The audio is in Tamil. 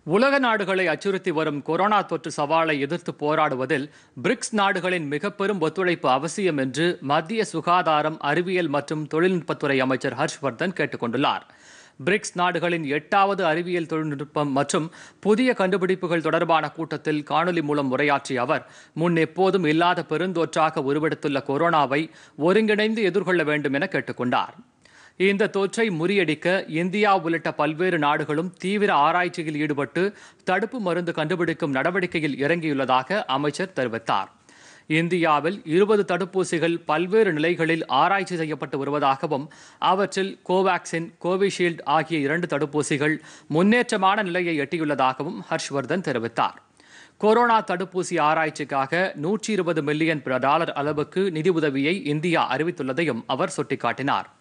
உலக நாடுகளை அச்சுறுத்தி வரும் கொரோனா தொற்று சவாலை எதிர்த்து போராடுவதில் பிரிக்ஸ் நாடுகளின் மிக பெரும் ஒத்துழைப்பு அவசியம் என்று மத்திய சுகாதாரம் அறிவியல் மற்றும் தொழில்நுட்பத்துறை அமைச்சர் ஹர்ஷ்வர்தன் கேட்டுக் கொண்டுள்ளார் பிரிக்ஸ் நாடுகளின் எட்டாவது அறிவியல் தொழில்நுட்பம் மற்றும் புதிய கண்டுபிடிப்புகள் தொடர்பான கூட்டத்தில் காணொலி மூலம் உரையாற்றிய அவர் முன் எப்போதும் இல்லாத பெருந்தொற்றாக உருவெடுத்துள்ள கொரோனாவை ஒருங்கிணைந்து எதிர்கொள்ள வேண்டும் என கேட்டுக்கொண்டார் இந்த தொற்றை முறியடிக்க இந்தியா உள்ளிட்ட பல்வேறு நாடுகளும் தீவிர ஆராய்ச்சியில் ஈடுபட்டு தடுப்பு மருந்து கண்டுபிடிக்கும் நடவடிக்கையில் இறங்கியுள்ளதாக அமைச்சர் தெரிவித்தார் இந்தியாவில் இருபது தடுப்பூசிகள் பல்வேறு நிலைகளில் ஆராய்ச்சி செய்யப்பட்டு வருவதாகவும் அவற்றில் கோவாக்சின் கோவிஷீல்டு ஆகிய இரண்டு தடுப்பூசிகள் முன்னேற்றமான நிலையை எட்டியுள்ளதாகவும் ஹர்ஷ்வர்தன் தெரிவித்தார் கொரோனா தடுப்பூசி ஆராய்ச்சிக்காக நூற்றி இருபது மில்லியன் டாலர் அளவுக்கு நிதி உதவியை இந்தியா அறிவித்துள்ளதையும் அவர் சுட்டிக்காட்டினார்